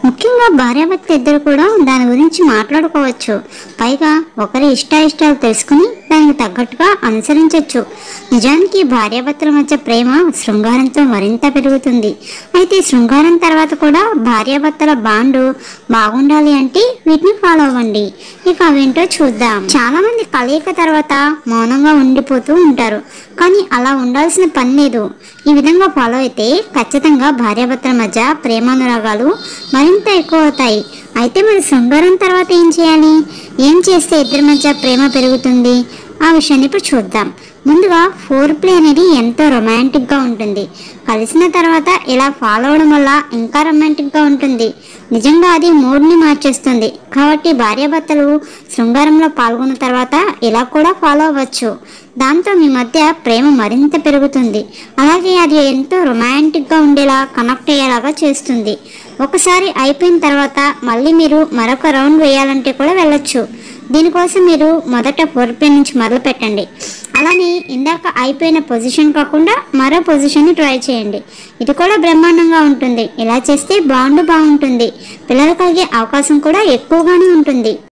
ముఖ్యంగా భార్యాభర్త ఇద్దరు కూడా దాని గురించి మాట్లాడుకోవచ్చు పైగా ఒకరి ఇష్టాయిష్టాలు తెలుసుకుని దానికి తగ్గట్టుగా అనుసరించవచ్చు నిజానికి భార్యాభర్తల మధ్య ప్రేమ శృంగారంతో మరింత పెరుగుతుంది అయితే శృంగారం తర్వాత కూడా భార్యాభర్తల బాండు బాగుండాలి అంటే వీటిని ఫాలో అవ్వండి ఇక అవేంటో చూద్దాం చాలా మంది కలయిక తర్వాత మౌనంగా ఉండిపోతూ ఉంటారు కానీ అలా ఉండాల్సిన పని లేదు ఈ విధంగా ఫాలో అయితే ఖచ్చితంగా భార్యాభర్తల మధ్య ప్రేమానురాగాలు మరింత ఎక్కువ అవుతాయి అయితే మరి శృంగారం తర్వాత ఏం చేయాలి ఏం చేస్తే ఇద్దరి మధ్య ప్రేమ పెరుగుతుంది ఆ విషయాన్ని ఇప్పుడు చూద్దాం ముందుగా ఫోర్ ప్లే అనేది ఎంతో రొమాంటిక్గా ఉంటుంది కలిసిన తర్వాత ఇలా ఫాలో అవడం వల్ల ఇంకా రొమాంటిక్గా ఉంటుంది నిజంగా అది మూడ్ని మార్చేస్తుంది కాబట్టి భార్యాభర్తలు శృంగారంలో పాల్గొన్న తర్వాత ఇలా కూడా ఫాలో అవ్వచ్చు దాంతో మీ మధ్య ప్రేమ మరింత పెరుగుతుంది అలాగే అది ఎంతో రొమాంటిక్గా ఉండేలా కనెక్ట్ అయ్యేలాగా చేస్తుంది ఒకసారి అయిపోయిన తర్వాత మళ్ళీ మీరు మరొక రౌండ్ వేయాలంటే కూడా వెళ్ళొచ్చు దీనికోసం మీరు మొదట ఫోర్ప్లే నుంచి మొదలు పెట్టండి అలానే ఇందాక అయిపోయిన పొజిషన్ కాకుండా మరో పొజిషన్ని ట్రై చేయండి ఇది కూడా బ్రహ్మాండంగా ఉంటుంది ఇలా చేస్తే బాండ్ బాగుంటుంది పిల్లలు కలిగే అవకాశం కూడా ఎక్కువగానే ఉంటుంది